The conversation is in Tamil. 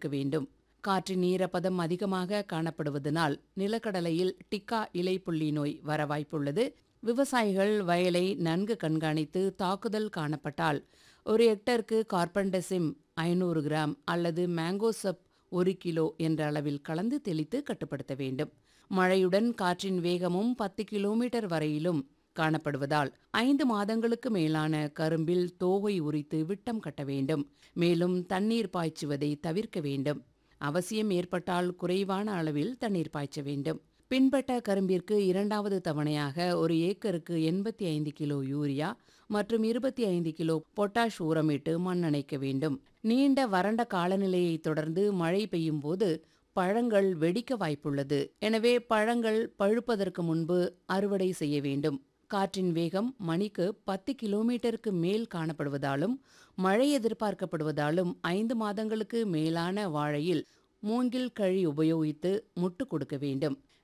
தவிர்க்க வேண்டும் காற்றின் ஈரப்பதம் அதிகமாக காணப்படுவதனால் நிலக்கடலையில் டிக்கா இலைப்புள்ளி நோய் வர வாய்ப்புள்ளது விவசாயிகள் வயலை நன்கு கண்காணித்து தாக்குதல் காணப்பட்டால் ஒரு ஹெக்டருக்கு கார்பன்டசிம் ஐநூறு கிராம் அல்லது மேங்கோசப் ஒரு கிலோ என்ற அளவில் கலந்து தெளித்து கட்டுப்படுத்த வேண்டும் மழையுடன் காற்றின் வேகமும் பத்து கிலோமீட்டர் வரையிலும் காணப்படுவதால் ஐந்து மாதங்களுக்கு மேலான கரும்பில் தோகை உரித்து விட்டம் கட்ட வேண்டும் மேலும் தண்ணீர் பாய்ச்சுவதை தவிர்க்க வேண்டும் அவசியம் ஏற்பட்டால் குறைவான அளவில் தண்ணீர் பாய்ச்ச வேண்டும் பின்பட்ட கரும்பிற்கு இரண்டாவது தவணையாக ஒரு ஏக்கருக்கு எண்பத்தி ஐந்து கிலோ யூரியா மற்றும் இருபத்தி ஐந்து கிலோ பொட்டாஷ் உரமிட்டு மண்ணணைக்க வேண்டும் நீண்ட வறண்ட காலநிலையை தொடர்ந்து மழை பெய்யும் போது பழங்கள் வெடிக்க வாய்ப்புள்ளது எனவே பழங்கள் பழுப்பதற்கு முன்பு அறுவடை செய்ய வேண்டும் காற்றின் வேகம் மணிக்கு பத்து கிலோமீட்டருக்கு மேல் காணப்படுவதாலும் மழை எதிர்பார்க்கப்படுவதாலும் ஐந்து மாதங்களுக்கு மேலான வாழையில் மூங்கில் கழி உபயோகித்து முட்டு கொடுக்க வேண்டும்